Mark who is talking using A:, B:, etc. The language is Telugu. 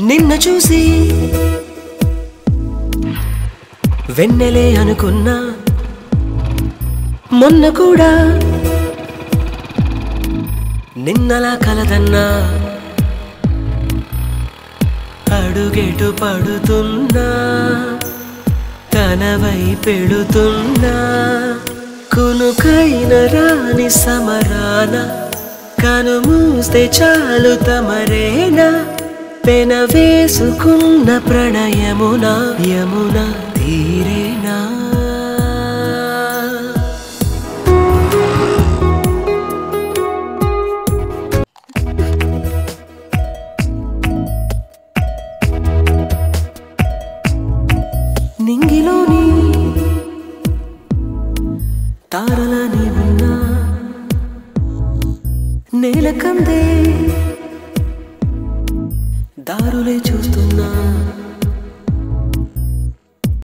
A: నిన్ను చూసి వెన్నెలే అనుకున్నా మొన్న కూడా నిన్నలా కలదన్నా అడుగెటు పడుతున్నా తనవై పెడుతున్నా కునుకైన రాని సమరాన కనుమూస్తే చాలు తమరేనా పెన వేసుకున్న ప్రణయమున యమున తీరేనా నింగిలోని తారలని ఉన్నా నేల కందే దారులే చూస్తున్నా